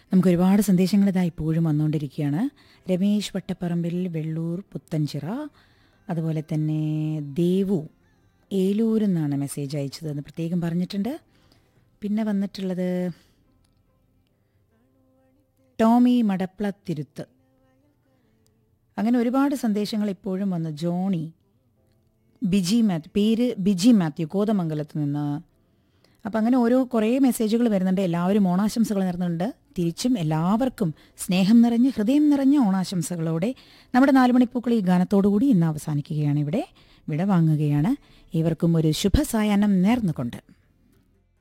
നമുക്ക് ഒരുപാട് സന്ദേശങ്ങൾ ഇതാ ഇപ്പോഴും വന്നുകൊണ്ടിരിക്കുകയാണ് രമേശ് വട്ടപ്പറമ്പിൽ വെള്ളൂർ പുത്തൻചിറ അതുപോലെ തന്നെ ദേവു ഏലൂരിൽ നിന്നാണ് മെസ്സേജ് അയച്ചതെന്ന് പ്രത്യേകം പറഞ്ഞിട്ടുണ്ട് പിന്നെ വന്നിട്ടുള്ളത് ടോമി മടപ്ലത്തിരുത്ത് അങ്ങനെ ഒരുപാട് സന്ദേശങ്ങൾ ഇപ്പോഴും വന്നു ജോണി ബിജി മാത്യു പേര് ബിജി മാത്യു കോതമംഗലത്ത് നിന്ന് അപ്പം അങ്ങനെ ഓരോ കുറേ മെസ്സേജുകൾ വരുന്നുണ്ട് എല്ലാവരും ഓണാശംസകൾ നേർന്നുണ്ട് തിരിച്ചും എല്ലാവർക്കും സ്നേഹം നിറഞ്ഞ് ഹൃദയം നിറഞ്ഞ ഓണാശംസകളോടെ നമ്മുടെ നാലുമണിപ്പൂക്കൾ ഈ ഗാനത്തോടുകൂടി ഇന്ന് അവസാനിക്കുകയാണ് ഇവിടെ വിട വാങ്ങുകയാണ് ഇവർക്കും ഒരു ശുഭസായാഹ്നം നേർന്നുകൊണ്ട്